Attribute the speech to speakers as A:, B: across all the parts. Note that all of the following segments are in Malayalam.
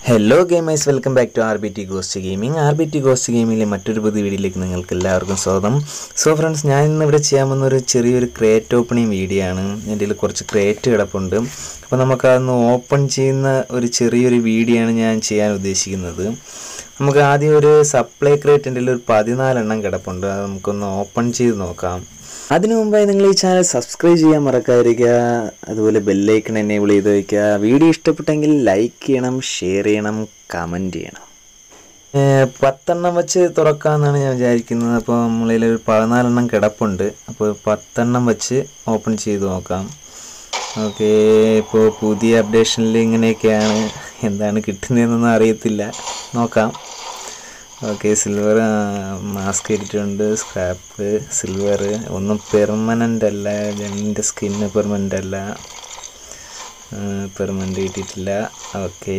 A: Hello gamers welcome back to R B T ghost gaming R B T ghost ഗെയിമിലെ മറ്റൊരു പുതിയ വീഡിയോയിലേക്ക് നിങ്ങൾക്ക് എല്ലാവർക്കും സ്വാഗതം സോ ഫ്രണ്ട്സ് ഞാൻ ഇന്ന് ഇവിടെ ചെയ്യാൻ പോകുന്ന ഒരു ചെറിയൊരു ക്രേറ്റ് ഓപ്പണിംഗ് വീഡിയോ ആണ് എൻ്റെ കയ്യിൽ കുറച്ച് ക്രേറ്റ് കിടപ്പുണ്ട് അപ്പോൾ നമുക്കതൊന്ന് ഓപ്പൺ ചെയ്യുന്ന ഒരു ചെറിയൊരു വീഡിയോ ആണ് ഞാൻ ചെയ്യാൻ ഉദ്ദേശിക്കുന്നത് നമുക്ക് ആദ്യം ഒരു സപ്ലൈ ക്രേറ്റ് എൻ്റെ കയ്യിൽ ഒരു പതിനാലെണ്ണം കിടപ്പുണ്ട് അത് നമുക്കൊന്ന് ഓപ്പൺ ചെയ്ത് നോക്കാം അതിനു മുമ്പായി നിങ്ങൾ ഈ ചാനൽ സബ്സ്ക്രൈബ് ചെയ്യാൻ മറക്കാതിരിക്കുക അതുപോലെ ബെല്ലൈക്കൺ എനേബിൾ ചെയ്ത് വയ്ക്കുക വീഡിയോ ഇഷ്ടപ്പെട്ടെങ്കിൽ ലൈക്ക് ചെയ്യണം ഷെയർ ചെയ്യണം കമൻറ്റ് ചെയ്യണം ഏർ പത്തെണ്ണം വെച്ച് തുറക്കാമെന്നാണ് ഞാൻ വിചാരിക്കുന്നത് അപ്പോൾ നമ്മളിൽ ഒരു പതിനാലെണ്ണം കിടപ്പുണ്ട് അപ്പോൾ പത്തെണ്ണം വെച്ച് ഓപ്പൺ ചെയ്ത് നോക്കാം ഓക്കെ ഇപ്പോൾ പുതിയ അപ്ഡേഷനിൽ ഇങ്ങനെയൊക്കെയാണ് എന്താണ് കിട്ടുന്നതെന്നൊന്നും അറിയത്തില്ല നോക്കാം ഓക്കെ സിൽവർ മാസ്ക് ഇട്ടിട്ടുണ്ട് സ്ക്രാപ്പ് സിൽവർ ഒന്നും പെർമനൻ്റ് അല്ല എൻ്റെ സ്കിന്ന് പെർമനൻ്റ് അല്ല പെർമനൻ്റ് ഇട്ടിട്ടില്ല ഓക്കെ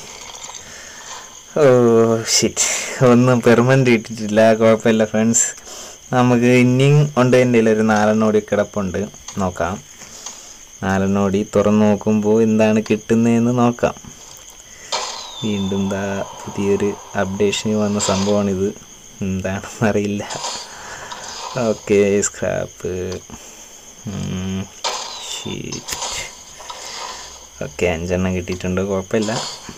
A: ഓ ഷിറ്റ് ഒന്നും പെർമനൻ്റ് ഇട്ടിട്ടില്ല കുഴപ്പമില്ല ഫ്രണ്ട്സ് നമുക്ക് ഇനിയും ഉണ്ട് എൻ്റെ കയ്യിൽ ഒരു നാലെണ്ണോടി കിടപ്പുണ്ട് നോക്കാം നാലെണ്ണോടി തുറന്ന് നോക്കുമ്പോൾ എന്താണ് കിട്ടുന്നതെന്ന് നോക്കാം വീണ്ടും ദാ പുതിയൊരു അപ്ഡേഷന് വന്ന സംഭവമാണിത് എന്താണെന്ന് അറിയില്ല ഓക്കെ സ്ക്രാപ്പ് ഷീറ്റ് ഓക്കെ അഞ്ചെണ്ണം കിട്ടിയിട്ടുണ്ട് കുഴപ്പമില്ല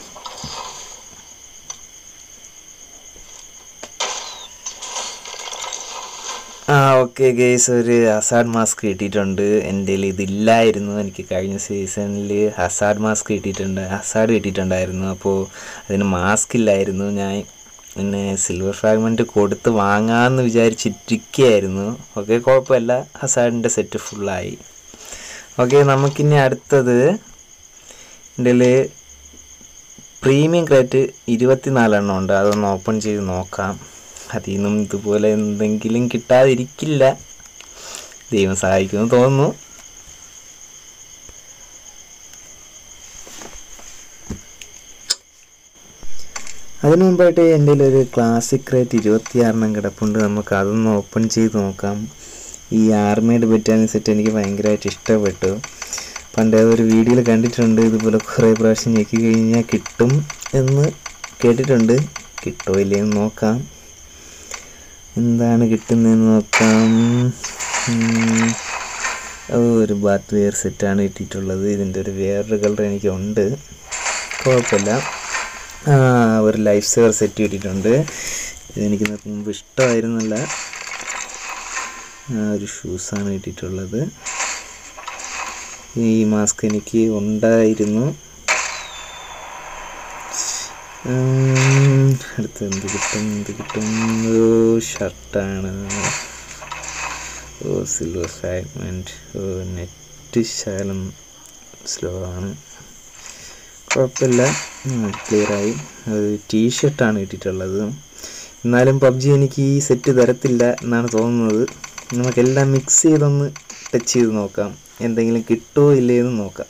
A: ആ ഓക്കെ ഗേസ് ഒരു ഹസാഡ് മാസ്ക് കിട്ടിയിട്ടുണ്ട് എൻ്റെ കയ്യിൽ ഇതില്ലായിരുന്നു എനിക്ക് കഴിഞ്ഞ സീസണിൽ ഹസാഡ് മാസ്ക് കിട്ടിയിട്ടുണ്ട് ഹസാഡ് കിട്ടിയിട്ടുണ്ടായിരുന്നു അപ്പോൾ അതിന് മാസ്ക് ഇല്ലായിരുന്നു ഞാൻ പിന്നെ സിൽവർ ഫ്രാഗ്മെൻറ്റ് കൊടുത്ത് വാങ്ങാമെന്ന് വിചാരിച്ചിരിക്കുകയായിരുന്നു ഓക്കെ കുഴപ്പമില്ല ഹസാഡിൻ്റെ സെറ്റ് ഫുള്ളായി ഓക്കെ നമുക്കിനി അടുത്തത് എൻ്റെ കയ്യിൽ പ്രീമിയം ക്രേറ്റ് ഇരുപത്തിനാലെണ്ണം ഉണ്ട് അതൊന്ന് ഓപ്പൺ ചെയ്ത് നോക്കാം അതിൽ നിന്നും ഇതുപോലെ എന്തെങ്കിലും കിട്ടാതിരിക്കില്ല ദൈവം സഹായിക്കുമെന്ന് തോന്നുന്നു അതിനു മുമ്പായിട്ട് എൻ്റെ ഒരു ക്ലാസിക് റേറ്റ് ഇരുപത്തിയാറെണ്ണം കിടപ്പുണ്ട് നമുക്ക് അതൊന്ന് ഓപ്പൺ ചെയ്ത് നോക്കാം ഈ ആർമേഡ് ബെറ്റാനി സെറ്റ് എനിക്ക് ഭയങ്കരമായിട്ട് ഇഷ്ടപ്പെട്ടു പണ്ട് ഒരു വീഡിയോയിൽ കണ്ടിട്ടുണ്ട് ഇതുപോലെ കുറേ പ്രാവശ്യം ഞെക്കി കഴിഞ്ഞാൽ കിട്ടും എന്ന് കേട്ടിട്ടുണ്ട് കിട്ടോ ഇല്ലയെന്ന് നോക്കാം എന്താണ് കിട്ടുന്നതെന്ന് നോക്കാം ഉം. ഓ ഒരു ബാത്ത് വെയർ സെറ്റാണ് കിട്ടിയിട്ടുള്ളത് ഇതിൻ്റെ ഒരു വേറൊരു കളർ എനിക്കുണ്ട് കുഴപ്പമില്ല ആ ഒരു ലൈഫ് സേവർ സെറ്റ് കിട്ടിയിട്ടുണ്ട് ഇതെനിക്ക് മുമ്പ് ഇഷ്ടമായിരുന്നല്ല ആ ഒരു ഷൂസാണ് കിട്ടിയിട്ടുള്ളത് ഈ മാസ്ക് എനിക്ക് ഉണ്ടായിരുന്നു ഉം, അടുത്ത് എന്ത് കിട്ടും എന്ത് കിട്ടും ഓ ഷർട്ടാണ് oh silver fragment oh net ശകലം സ്ലോ ആണ് കുഴപ്പമില്ല ക്ലിയറായി അത് ടീ ഷർട്ടാണ് കിട്ടിയിട്ടുള്ളത് എന്നാലും പബ്ജി എനിക്ക് ഈ സെറ്റ് തരത്തില്ല എന്നാണ് തോന്നുന്നത് നമുക്കെല്ലാം മിക്സ് ചെയ്തൊന്ന് ടച്ച് ചെയ്ത് നോക്കാം എന്തെങ്കിലും കിട്ടുമോ ഇല്ലയെന്ന് നോക്കാം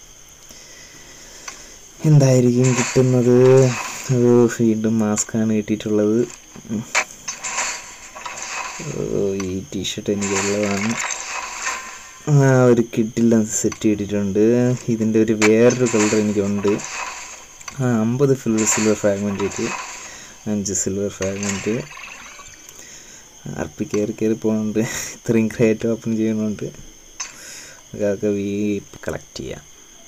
A: എന്തായിരിക്കും കിട്ടുന്നത് ഓ വീണ്ടും മാസ്കാണ് കിട്ടിയിട്ടുള്ളത് ഉം. ഓ ഈ ടീഷർട്ട് എനിക്കുള്ളതാണ് ആ ഒരു കിഡില്ല സെറ്റ് കിട്ടിയിട്ടുണ്ട് ഇതിൻ്റെ ഒരു വേറൊരു കളർ എനിക്കുണ്ട് ആ അമ്പത് സിൽവർ സിൽവർ ഫ്രാഗ്മെൻറ്റ് കിട്ടി അഞ്ച് സിൽവർ ഫ്രാഗ്മെൻറ്റ് ആർപ്പി കയറി കയറി പോകുന്നുണ്ട് ഇത്രയും ക്രേറ്റ് ഓപ്പൺ ചെയ്യുന്നുണ്ട് അതൊക്കെ വീ കളക്ട് ചെയ്യാം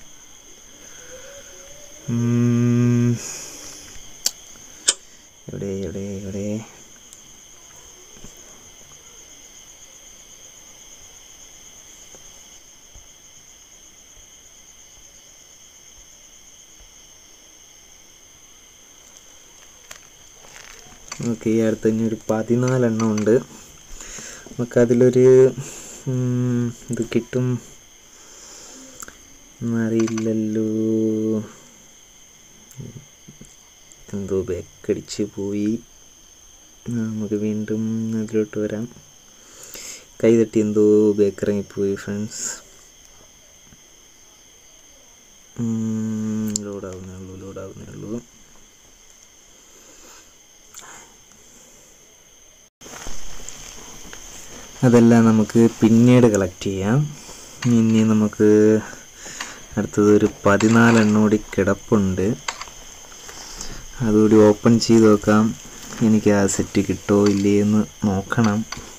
A: ഉം. എവിടെ എവിടെ എവിടെ ഓക്കെ ഈ അടുത്ത് തന്നെ ഒരു പതിനാലെണ്ണം ഉണ്ട് നമുക്കതിലൊരു ഉം, ഇത് കിട്ടും എന്നറിയില്ലല്ലോ എന്തോ ബേക്കടിച്ച് പോയി ആ, നമുക്ക് വീണ്ടും അതിലോട്ട് വരാം കൈ തട്ടി എന്തോ ബേക്കിറങ്ങിപ്പോയി ഫ്രണ്ട്സ് ലോഡാവുന്നേ ഉള്ളൂ ലോഡാവുന്നേ ഉള്ളൂ അതെല്ലാം നമുക്ക് പിന്നീട് കളക്ട് ചെയ്യാം ഇനി നമുക്ക് അടുത്തത് ഒരു പതിനാലെണ്ണം കൂടി കിടപ്പുണ്ട് അതുകൂടി ഓപ്പൺ ചെയ്ത് നോക്കാം എനിക്ക് ആ സെറ്റ് കിട്ടുമോ ഇല്ലേ എന്ന് നോക്കണം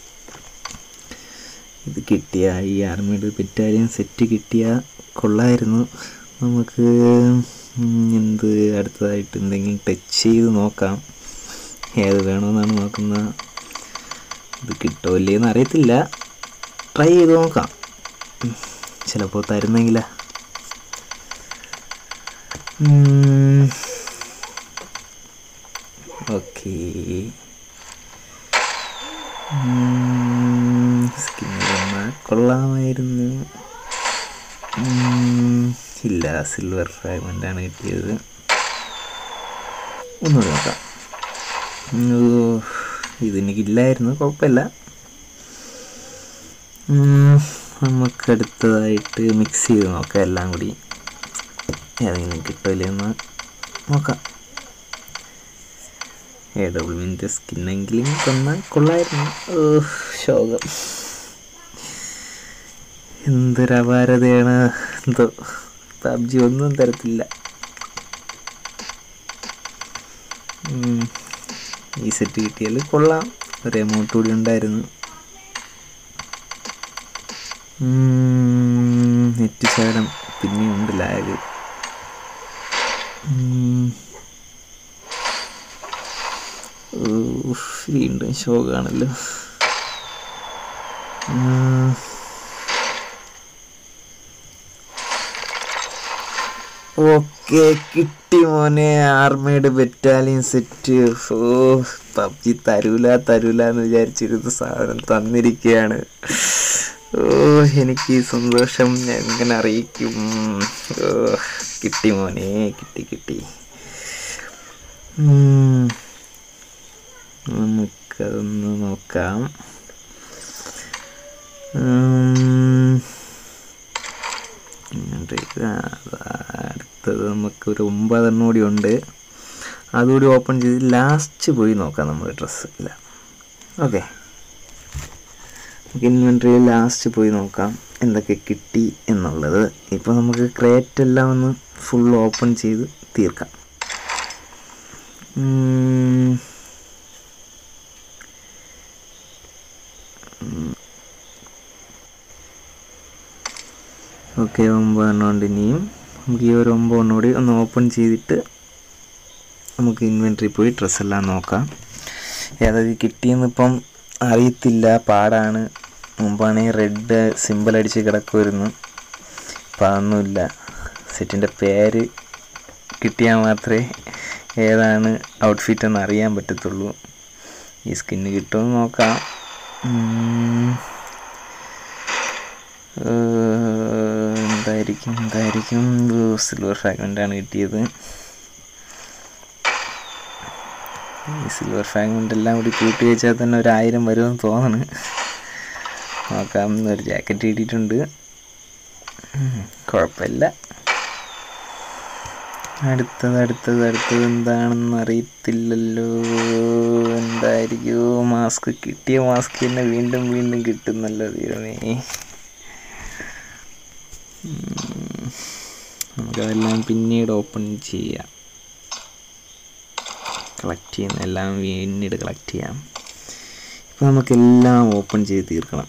A: ഇത് കിട്ടിയ ഈ ആർമിയുടെ ബെറ്റാലിയൻ സെറ്റ് കിട്ടിയ കൊള്ളായിരുന്നു നമുക്ക് ഉം, എന്ത് അടുത്തതായിട്ട് എന്തെങ്കിലും ടച്ച് ചെയ്ത് നോക്കാം ഏത് വേണമെന്നാണ് നോക്കുന്നത് ഇത് കിട്ടുമോ ഇല്ലേന്ന് അറിയത്തില്ല ട്രൈ ചെയ്ത് നോക്കാം ഉം, ചിലപ്പോൾ തരുന്നെങ്കിലാ ഓക്കേ സ്കിന്ന് കൊള്ളാമായിരുന്നു ഉം, ഇല്ല സിൽവർ ഫ്രാഗ്മെൻ്റ് ആണ് കിട്ടിയത് ഒന്നുകൂടി നോക്കാം ഓ, ഇതെനിക്കില്ലായിരുന്നു കുഴപ്പമില്ല ഉം, നമുക്ക് അടുത്തതായിട്ട് മിക്സ് ചെയ്ത് നോക്കാം എല്ലാം കൂടി ഏതെങ്കിലും കിട്ടില്ലെന്ന് നോക്കാം എ ഡബ്ല്യുവിൻ്റെ സ്കിന്നെങ്കിലും തന്നാൽ കൊള്ളായിരുന്നു ഓ ശോകം എന്തൊരപാരതയാണ് എന്തോ പബ്ജി ഒന്നും തരത്തില്ല ഉം. ഈ സെറ്റ് കിട്ടിയാൽ കൊള്ളാം ഒരു എമൗണ്ട് കൂടി ഉണ്ടായിരുന്നു നെറ്റ് ശകലം പിന്നെയുണ്ട് ലാഗ് വീണ്ടും ശോകാണല്ലോ ഓക്കെ കിട്ടി മോനെ ആർമയുടെ ബറ്റാലിയൻ സെറ്റ് ഓ പബ്ജി തരൂല തരൂല എന്ന് വിചാരിച്ചിരുന്ന സാധനം തന്നിരിക്കുകയാണ് ഓ എനിക്ക് ഈ സന്തോഷം ഞാൻ എങ്ങനെ അറിയിക്കും ഓ കിട്ടി മോനെ കിട്ടി കിട്ടി ഉം. നമുക്കതൊന്ന് നോക്കാം ഉം. എന്നിട്ട് ഇത് അടുത്തത് നമുക്കൊരു ഒമ്പതെണ്ണം കൂടി ഉണ്ട് അതുകൂടി ഓപ്പൺ ചെയ്ത് ലാസ്റ്റ് പോയി നോക്കാം നമ്മുടെ ഡ്രസ്സ് ഇല്ല ഓക്കെ നമുക്ക് ഇൻവെൻട്രിയിൽ ലാസ്റ്റ് പോയി നോക്കാം എന്തൊക്കെ കിട്ടി എന്നുള്ളത് ഇപ്പോൾ നമുക്ക് ക്രേറ്റ് എല്ലാം ഒന്ന് ഫുൾ ഓപ്പൺ ചെയ്ത് തീർക്കാം ഉം. ഓക്കെ ഒമ്പതെണ്ണം ഉണ്ട് ഇനിയും നമുക്ക് ഈ ഒരു ഒമ്പതെണ്ണം കൂടി ഒന്ന് ഓപ്പൺ ചെയ്തിട്ട് നമുക്ക് ഇൻവെൻട്രി പോയി ഡ്രസ്സെല്ലാം നോക്കാം ഏതൊക്കെ കിട്ടിയെന്ന് ഇപ്പം അറിയത്തില്ല പാടാണ് മുമ്പാണെങ്കിൽ റെഡ് സിമ്പിൾ അടിച്ച് കിടക്കുമായിരുന്നു ഇപ്പം അതൊന്നുമില്ല സെറ്റിൻ്റെ പേര് കിട്ടിയാൽ മാത്രമേ ഏതാണ് ഔട്ട്ഫിറ്റ് എന്ന് അറിയാൻ പറ്റത്തുള്ളൂ ഈ സ്കിന്ന് കിട്ടുമെന്ന് നോക്കാം ഉം. ഏഹ്, എന്തായിരിക്കും എന്തായിരിക്കും സിൽവർ ഫ്രാഗ്മെൻ്റ് ആണ് കിട്ടിയത് ഈ സിൽവർ ഫ്രാഗ്മെൻ്റ് എല്ലാം കൂടി കൂട്ടി വെച്ചാൽ തന്നെ ഒരു ആയിരം വരുമെന്ന് തോന്നണ് നോക്കാം ഒരു ജാക്കറ്റ് കിട്ടിയിട്ടുണ്ട് ഉം, കുഴപ്പമില്ല അടുത്തത് അടുത്തത് അടുത്തത് എന്താണെന്ന് അറിയത്തില്ലല്ലോ എന്തായിരിക്കുമോ മാസ്ക് കിട്ടിയ മാസ്ക് തന്നെ വീണ്ടും വീണ്ടും കിട്ടുന്നല്ലോ ദൈവമേ ഉം. നമുക്കതെല്ലാം പിന്നീട് ഓപ്പൺ ചെയ്യാം കളക്ട് ചെയ്യുന്ന എല്ലാം പിന്നീട് കളക്ട് ചെയ്യാം ഇപ്പം നമുക്കെല്ലാം ഓപ്പൺ ചെയ്ത് തീർക്കണം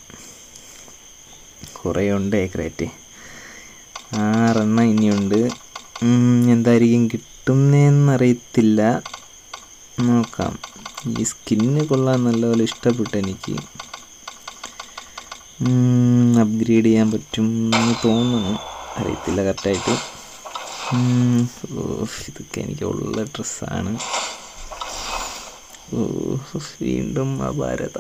A: കുറേ ഉണ്ട് ക്രേറ്റ് ആറെണ്ണം ഇനിയുണ്ട് ഉം, എന്തായിരിക്കും കിട്ടുന്നതെന്നറിയത്തില്ല നോക്കാം ഈ സ്കിന്ന് കൊള്ളാൻ നല്ലപോലെ ഇഷ്ടപ്പെട്ടു എനിക്ക് അപ്ഗ്രേഡ് ചെയ്യാൻ പറ്റും എന്ന് തോന്നുന്നു അറിയത്തില്ല കറക്റ്റായിട്ട് ഓ ഇതൊക്കെ എനിക്ക് ഉള്ള ഡ്രസ്സാണ് ഓ വീണ്ടും അപാരത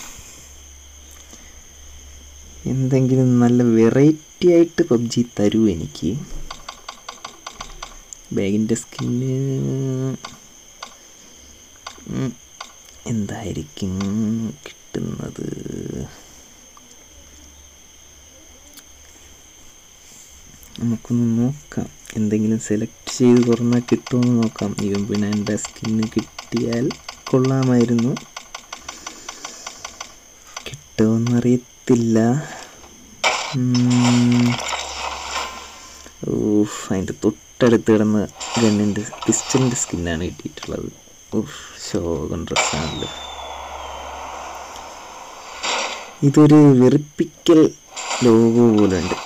A: എന്തെങ്കിലും നല്ല വെറൈറ്റി ആയിട്ട് പബ്ജി തരൂ എനിക്ക് ബാഗിൻ്റെ സ്കിന്ന് എന്തായിരിക്കും കിട്ടുന്നത് നമുക്കൊന്ന് നോക്കാം എന്തെങ്കിലും സെലക്ട് ചെയ്ത് തുറന്നാൽ കിട്ടുമെന്ന് നോക്കാം ഇവൻ പിന്നെ എൻ്റെ സ്കിന്ന് കിട്ടിയാൽ കൊള്ളാമായിരുന്നു കിട്ടുമെന്നറിയത്തില്ല ഉം. ഊഫ് അതിൻ്റെ തൊട്ട് തൊട്ടടുത്ത് കിടന്ന ഗണ്ണിൻ്റെ പിസ്റ്റലിൻ്റെ സ്കിന്നാണ് കിട്ടിയിട്ടുള്ളത് ഉഫ് ശോകം ഡ്രസ്സാണല്ലോ ഇതൊരു വെറുപ്പിക്കൽ ലോഗോ പോലെ ഉണ്ട്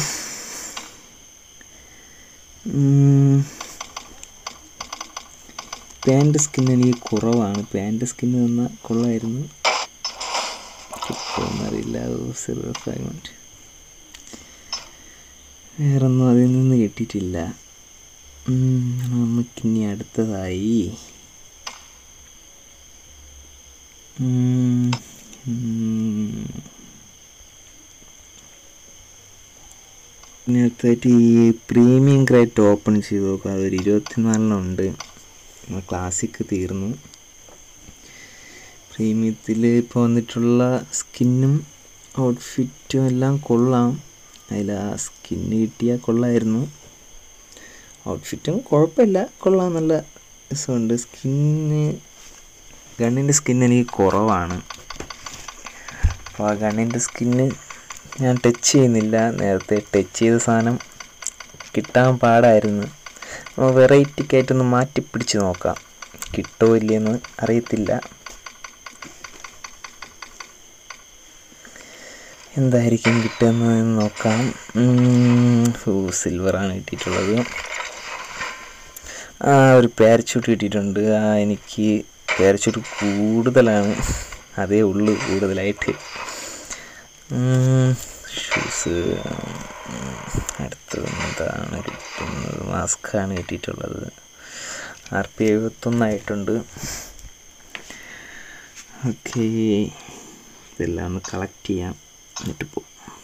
A: പാൻറ് സ്കിൻ എനിക്ക് കുറവാണ് പാൻറ് സ്കിൻ തന്നാൽ കൊള്ളായിരുന്നു കിട്ടുമെന്നറിയില്ല സിൽവർ ഫ്രാഗ്മെൻറ്റ് വേറൊന്നും അതിൽ നിന്ന് കിട്ടിയിട്ടില്ല ഉം, നമുക്കിനി അടുത്തതായി ഉം, ഉം. ഇനി അടുത്തായിട്ട് ഈ പ്രീമിയം ക്രേറ്റ് ഓപ്പൺ ചെയ്ത് നോക്കാം അതൊരു ഇരുപത്തിനാലെണ്ണം ഉണ്ട് ക്ലാസിക് തീർന്നു പ്രീമിയത്തിൽ ഇപ്പോൾ വന്നിട്ടുള്ള സ്കിന്നും ഔട്ട്ഫിറ്റും എല്ലാം കൊള്ളാം അതിൽ ആ സ്കിന്ന് കിട്ടിയാൽ കൊള്ളായിരുന്നു ഔട്ട്ഫിറ്റും കുഴപ്പമില്ല കൊള്ളാം നല്ല രസമുണ്ട് സ്കിന്ന് ഗണ്ണിൻ്റെ സ്കിൻ എനിക്ക് കുറവാണ് അപ്പോൾ ആ ഗണ്ണിൻ്റെ സ്കിന്ന് ഞാൻ ടച്ച് ചെയ്യുന്നില്ല നേരത്തെ ടച്ച് ചെയ്ത സാധനം കിട്ടാൻ പാടായിരുന്നു അപ്പോൾ വെറൈറ്റിക്കായിട്ടൊന്ന് മാറ്റി പിടിച്ച് നോക്കാം കിട്ടുമോ ഇല്ലയെന്ന് അറിയത്തില്ല എന്തായിരിക്കും കിട്ടുന്നത് എന്ന് നോക്കാം ഓ സിൽവറാണ് കിട്ടിയിട്ടുള്ളത് ആ ഒരു പാരച്യൂട്ട് കിട്ടിയിട്ടുണ്ട് ആ എനിക്ക് പാരച്യൂട്ട് കൂടുതലാണ് അതേ ഉള്ളൂ കൂടുതലായിട്ട് ഷൂസ് അടുത്തത് എന്താണ് കിട്ടുന്നത് മാസ്കാണ് കിട്ടിയിട്ടുള്ളത് ആർ പി എഴുപത്തൊന്നായിട്ടുണ്ട് ഓക്കെ ഇതെല്ലാം ഒന്ന് കളക്ട് ചെയ്യാം എന്നിട്ട് പോവും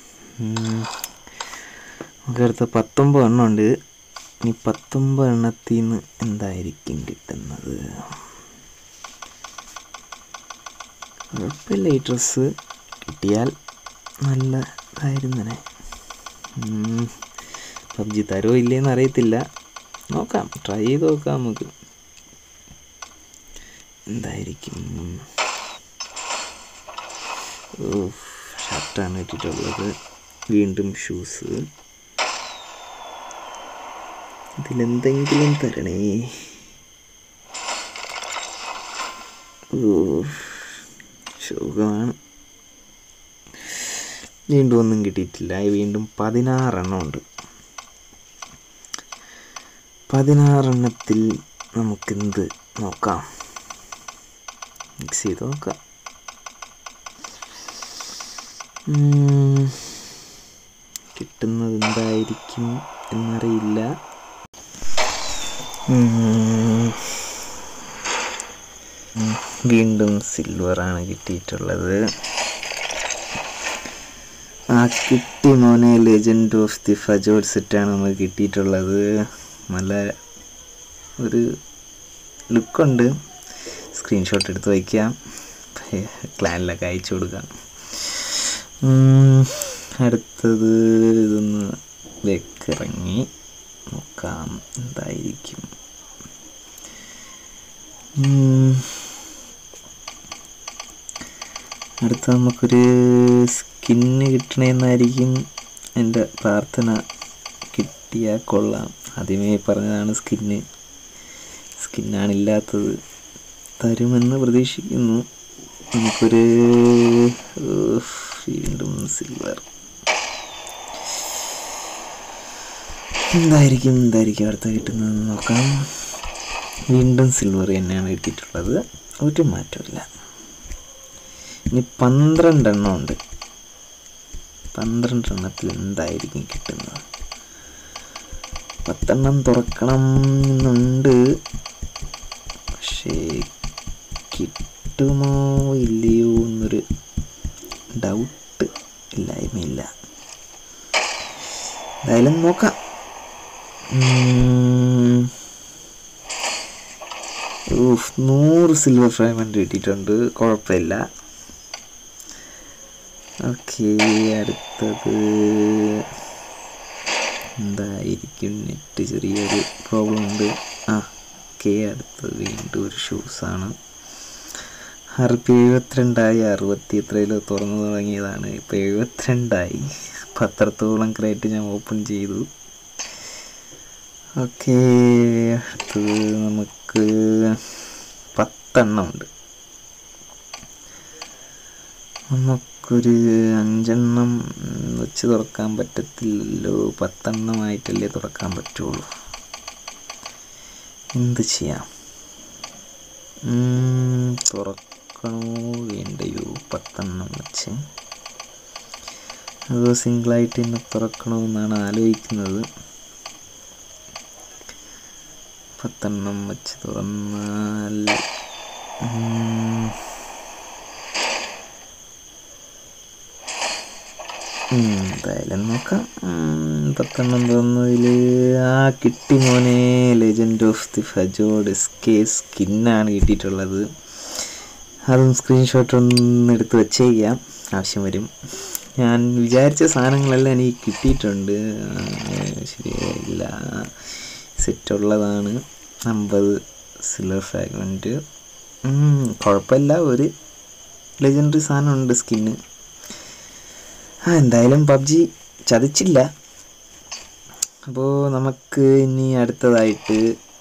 A: നമുക്ക് അടുത്ത പത്തൊമ്പത് എണ്ണം ഉണ്ട് ഇനി പത്തൊമ്പത് എണ്ണത്തിൽ നിന്ന് എന്തായിരിക്കും കിട്ടുന്നത് കുഴപ്പമില്ല ഈ ഡ്രസ്സ് കിട്ടിയാൽ നല്ല ഇതായിരുന്നനെ പബ്ജി തരോ ഇല്ലേന്ന് അറിയത്തില്ല നോക്കാം ട്രൈ ചെയ്ത് നോക്കാം നമുക്ക് എന്തായിരിക്കും ഷർട്ടാണ് ഇട്ടിട്ടുള്ളത് വീണ്ടും ഷൂസ് ഇതിലെന്തെങ്കിലും തരണേ ഓ ശോകമാണ് വീണ്ടും ഒന്നും കിട്ടിയിട്ടില്ല വീണ്ടും പതിനാറെണ്ണം ഉണ്ട് പതിനാറെണ്ണത്തിൽ നമുക്കെന്ത് നോക്കാം മിക്സ് ചെയ്ത് നോക്കാം ഉം, കിട്ടുന്നത് എന്തായിരിക്കും എന്നറിയില്ല ഉം, ഉം, വീണ്ടും സിൽവറാണ് കിട്ടിയിട്ടുള്ളത് ആ കിട്ടി മോനെ ലെജൻഡ് ഓഫ് ദി ഫജോൾ സെറ്റാണ് നമുക്ക് കിട്ടിയിട്ടുള്ളത് നല്ല ഒരു ലുക്കുണ്ട് സ്ക്രീൻഷോട്ട് എടുത്ത് വയ്ക്കാം ക്ലാനിലൊക്കെ അയച്ചു കൊടുക്കാം ഉം, അടുത്തത് ഇതൊന്ന് വെക്കിറങ്ങി നോക്കാം എന്തായിരിക്കും ഉം. അടുത്ത നമുക്കൊരു സ്കിന്ന് കിട്ടണമെന്നായിരിക്കും എൻ്റെ പ്രാർത്ഥന കിട്ടിയാൽ കൊള്ളാം ആദ്യമേ പറഞ്ഞതാണ് സ്കിന്ന് സ്കിന്നാണ് ഇല്ലാത്തത് തരുമെന്ന് പ്രതീക്ഷിക്കുന്നു നമുക്കൊരു ഉഫ്, വീണ്ടും സിൽവർ എന്തായിരിക്കും എന്തായിരിക്കും അടുത്ത കിട്ടുന്നതെന്ന് നോക്കാം വീണ്ടും സിൽവർ തന്നെയാണ് കിട്ടിയിട്ടുള്ളത് ഒരു മാറ്റമില്ല ഇനി പന്ത്രണ്ടെണ്ണം ഉണ്ട് പന്ത്രണ്ടെണ്ണത്തിൽ എന്തായിരിക്കും കിട്ടുന്നത് പത്തെണ്ണം തുറക്കണം എന്നുണ്ട് പക്ഷേ കിട്ടുമോ ഇല്ലയോ എന്നൊരു ഡൗട്ട് ഇല്ലായ്മയില്ല എന്തായാലും നോക്കാം ഉം. ഊഫ്, നൂറ് സിൽവർ ഫ്രൈമെൻ്റ് കിട്ടിയിട്ടുണ്ട് കുഴപ്പമില്ല ഓക്കെ അടുത്തത് എന്തായിരിക്കും നെറ്റ് ചെറിയൊരു പ്രോബ്ലം ഉണ്ട് ആ ഓക്കെ അടുത്തത് വീണ്ടും ഒരു ഷൂസാണ് അറുപത്തി എഴുപത്തിരണ്ടായി അറുപത്തി എത്രയിലോ തുറന്നു തുടങ്ങിയതാണ് ഇപ്പോൾ എഴുപത്തിരണ്ടായി പത്രത്തോളം ക്രേറ്റ് ഞാൻ ഓപ്പൺ ചെയ്തു ഓക്കെ അടുത്തത് നമുക്ക് പത്തെണ്ണം ഉണ്ട് നമുക്കൊരു അഞ്ചെണ്ണം വെച്ച് തുറക്കാൻ പറ്റത്തില്ലല്ലോ പത്തെണ്ണമായിട്ടല്ലേ തുറക്കാൻ പറ്റുള്ളൂ എന്ത് ചെയ്യാം ഉം, തുറക്കണോ വേണ്ടയോ പത്തെണ്ണം വെച്ച് അതോ സിംഗിളായിട്ട് തന്നെ തുറക്കണോ എന്നാണ് ആലോചിക്കുന്നത് പത്തെണ്ണം വെച്ച് തുറന്നാൽ ഉം, ഉം, എന്തായാലും നോക്കാം ഉം, പത്തെണ്ണം തുറന്നതിൽ ആ കിട്ടി മോനെ ലെജൻഡ് ഓഫ് ദി ഫജോഡ് എസ്കേ സ്കിന്നാണ് കിട്ടിയിട്ടുള്ളത് അതും സ്ക്രീൻഷോട്ട് ഒന്ന് എടുത്ത് വെച്ചേക്കാം ആവശ്യം വരും ഞാൻ വിചാരിച്ച സാധനങ്ങളെല്ലാം എനിക്ക് കിട്ടിയിട്ടുണ്ട് ആ, ശരിയായില്ല സെറ്റുള്ളതാണ് അമ്പത് സിൽവർ ഫ്രാഗ്മെൻറ്റ് കുഴപ്പമില്ല ഒരു ലെജൻഡറി സാധനമുണ്ട് സ്കിന്ന് ആ എന്തായാലും പബ്ജി ചതിച്ചില്ല അപ്പോൾ നമുക്ക് ഇനി അടുത്തതായിട്ട്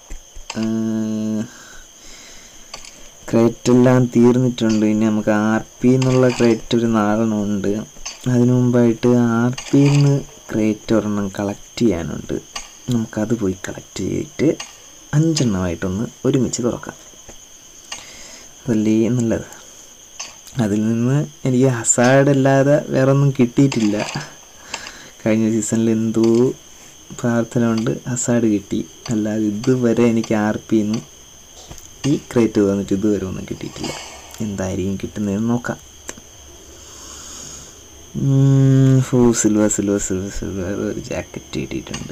A: ക്രേറ്റ് എല്ലാം തീർന്നിട്ടുണ്ട് ഇനി നമുക്ക് ആർ പി എന്നുള്ള ക്രേറ്റ് ഒരു നാലെണ്ണം ഉണ്ട് അതിനു മുമ്പായിട്ട് ആർ പിന്ന് ക്രേറ്റ് ഒരെണ്ണം കളക്ട് ചെയ്യാനുണ്ട് നമുക്കത് പോയി കളക്ട് ചെയ്തിട്ട് അഞ്ചെണ്ണമായിട്ടൊന്ന് ഒരുമിച്ച് തുറക്കാം അതല്ലേ നല്ലത് അതിൽ നിന്ന് എനിക്ക് ഹസാഡ് അല്ലാതെ വേറെ ഒന്നും കിട്ടിയിട്ടില്ല കഴിഞ്ഞ സീസണിൽ എന്തോ പ്രാർത്ഥന കൊണ്ട് ഹസാഡ് കിട്ടി അല്ലാതെ ഇതുവരെ എനിക്ക് ആർ പിന്ന് ഈ ക്രേറ്റ് വന്നിട്ട് ഇതുവരെ ഒന്നും കിട്ടിയിട്ടില്ല എന്തായിരിക്കും കിട്ടുന്നതെന്ന് നോക്കാം ഫൂ സിൽവർ സിൽവർ സിൽവർ സിൽവർ ഒരു ജാക്കറ്റ് കിട്ടിയിട്ടുണ്ട്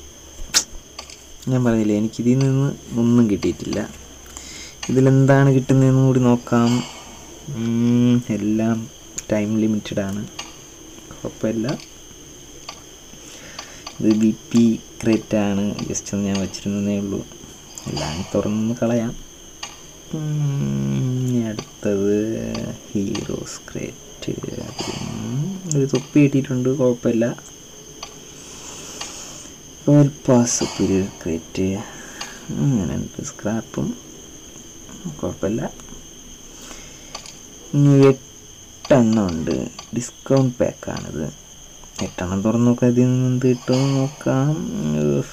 A: ഞാൻ പറഞ്ഞില്ലേ എനിക്കിതിൽ നിന്ന് ഒന്നും കിട്ടിയിട്ടില്ല ഇതിലെന്താണ് കിട്ടുന്നതെന്ന് കൂടി നോക്കാം ഉം, എല്ലാം ടൈം ലിമിറ്റഡ് ആണ് കുഴപ്പമില്ല ഇത് ബി പി ക്രേറ്റ് ആണ് ജസ്റ്റ് ഒന്ന് ഞാൻ വെച്ചിരുന്നതേ ഉള്ളൂ എല്ലാം തുറന്ന് കളയാം ഉം, ഇനി അടുത്തത് ഹീറോസ് ക്രേറ്റ് ഒരു തൊപ്പി കിട്ടിയിട്ടുണ്ട് കുഴപ്പമില്ല റോയൽ പാസ് സുപ്പീരിയർ ക്രേറ്റ് അങ്ങനെ ഉണ്ട് സ്ക്രാപ്പും കുഴപ്പമില്ല ഇനി എട്ടെണ്ണം ഉണ്ട് ഡിസ്കൗണ്ട് പാക്കാണിത് എട്ടെണ്ണം തുറന്ന് നോക്കാം ഇതിൽ നിന്ന് എന്ത് കിട്ടുമെന്ന് നോക്കാം ഉഫ്.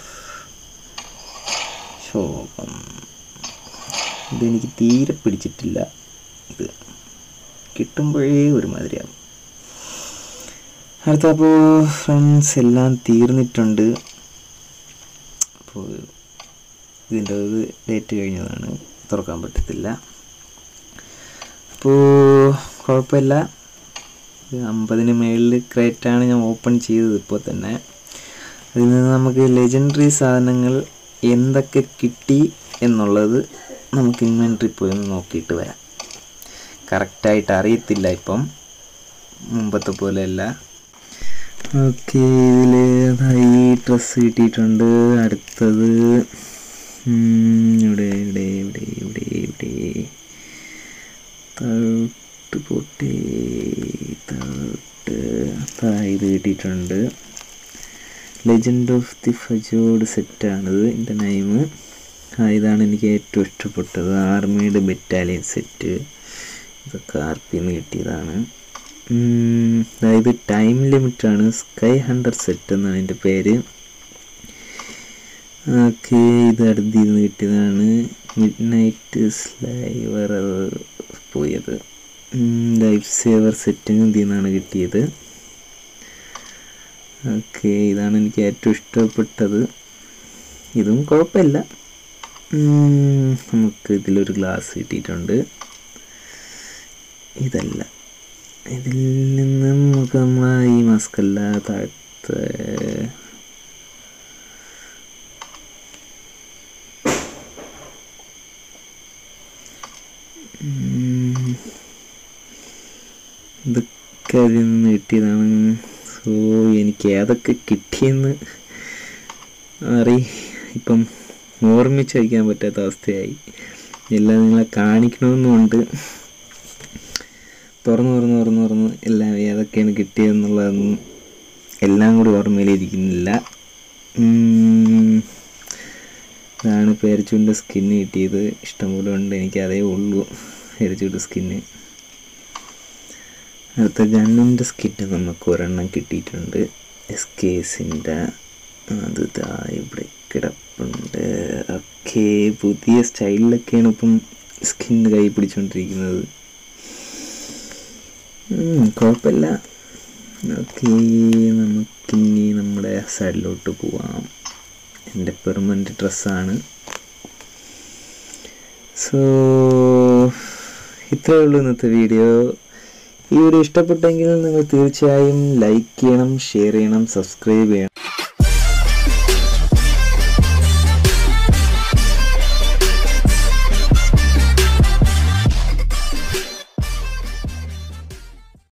A: ശോകം ഇതെനിക്ക് തീരെ പിടിച്ചിട്ടില്ല ഇത് കിട്ടുമ്പോഴേ ഒരുമാതിരിയാവും അടുത്ത അപ്പോൾ ഫ്രണ്ട്സ് എല്ലാം തീർന്നിട്ടുണ്ട് അപ്പോൾ ഇതിൻ്റെ ഇത് ഡേറ്റ് കഴിഞ്ഞതാണ് തുറക്കാൻ പറ്റത്തില്ല അപ്പോൾ കുഴപ്പമില്ല ഇത് അമ്പതിന് മേളിൽ ക്രേറ്റാണ് ഞാൻ ഓപ്പൺ ചെയ്തത് ഇപ്പോൾ തന്നെ അതിൽ നിന്ന് നമുക്ക് ലെജൻഡറി സാധനങ്ങൾ എന്തൊക്കെ കിട്ടി എന്നുള്ളത് നമുക്ക് ഇൻവെൻട്രി പോയി ഒന്ന് നോക്കിയിട്ട് വരാം കറക്റ്റായിട്ട് അറിയത്തില്ല ഇപ്പം മുമ്പത്തെ പോലെയല്ല ഓക്കെ ഇതിൽ ഈ ഡ്രസ്സ് കിട്ടിയിട്ടുണ്ട് അടുത്തത് ഉം, ഇവിടെ ഇവിടെ ഇവിടെ ഇവിടെ ഇവിടെ താഴോട്ട് പോട്ടെ താഴോട്ട് താ ഇത് കിട്ടിയിട്ടുണ്ട് ലെജൻഡ് ഓഫ് ദി ഫജോഡ് സെറ്റാണിത് എൻ്റെ നൈം ആ ഇതാണ് എനിക്ക് ഏറ്റവും ഇഷ്ടപ്പെട്ടത് ആർമിയുടെ ബറ്റാലിയൻ സെറ്റ് ഇതൊക്കെ ആർ പിന്ന് കിട്ടിയതാണ് ഉം, അതായത് ടൈം ലിമിറ്റാണ് സ്കൈ ഹണ്ടർ സെറ്റ് എന്നാണ് എൻ്റെ പേര് ഓക്കെ ഇത് അടുത്ത് നിന്ന് കിട്ടിയതാണ് മിഡ് നൈറ്റ് സ്ലൈവർ പോയത് ലൈഫ് സേവർ സെറ്റിന് ഇതിൽ നിന്നാണ് കിട്ടിയത് ഓക്കെ ഇതാണ് എനിക്ക് ഏറ്റവും ഇഷ്ടപ്പെട്ടത് ഇതും കുഴപ്പമില്ല ഉം, നമുക്ക് ഇതിലൊരു ഗ്ലാസ് കിട്ടിയിട്ടുണ്ട് ഇതല്ല ഇതിൽ നിന്ന് നമുക്ക് നമ്മളെ ഈ മാസ്കല്ല താഴത്തെ ഉം. ഇതൊക്കെ അതിൽ നിന്ന് കിട്ടിയതാണ് സോ എനിക്ക് ഏതൊക്കെ കിട്ടിയെന്ന് അറി ഇപ്പം ഓർമ്മിച്ച് വയ്ക്കാൻ പറ്റാത്ത അവസ്ഥയായി എല്ലാം നിങ്ങളെ കാണിക്കണമെന്നുണ്ട് തുറന്ന് തുറന്ന് തുറന്ന് തുറന്ന് എല്ലാം ഏതൊക്കെയാണ് കിട്ടിയതെന്നുള്ളതൊന്നും എല്ലാം കൂടി ഓർമ്മയിലിരിക്കുന്നില്ല ഉം. ഇതാണ് പേരച്ചൂടിൻ്റെ സ്കിന്ന് കിട്ടിയത് ഇഷ്ടംപോലെ ഉണ്ട് എനിക്ക് അതേ ഉള്ളൂ പേരച്ചൂട് സ്കിന്ന് അടുത്ത ഗണ്ണിൻ്റെ സ്കിറ്റ് നമുക്ക് ഒരെണ്ണം കിട്ടിയിട്ടുണ്ട് എസ് കേസിൻ്റെ അത് ദാ ഇവിടെ കിടപ്പുണ്ട് ഓക്കെ പുതിയ സ്റ്റൈലിലൊക്കെയാണ് ഇപ്പം സ്കിൻ കൈ പിടിച്ചുകൊണ്ടിരിക്കുന്നത് ഉം, കുഴപ്പമില്ല ഓക്കെ നമുക്കിനി നമ്മുടെ സൈഡിലോട്ട് പോവാം എൻ്റെ പെർമനൻറ്റ് ഡ്രസ്സാണ് സോ ഇത്രയേ ഉള്ളൂ ഇന്നത്തെ വീഡിയോ ഈ വീഡിയോ ഇഷ്ടപ്പെട്ടെങ്കിൽ നിങ്ങൾ തീർച്ചയായും ലൈക്ക് ചെയ്യണം ഷെയർ ചെയ്യണം സബ്സ്ക്രൈബ് ചെയ്യണം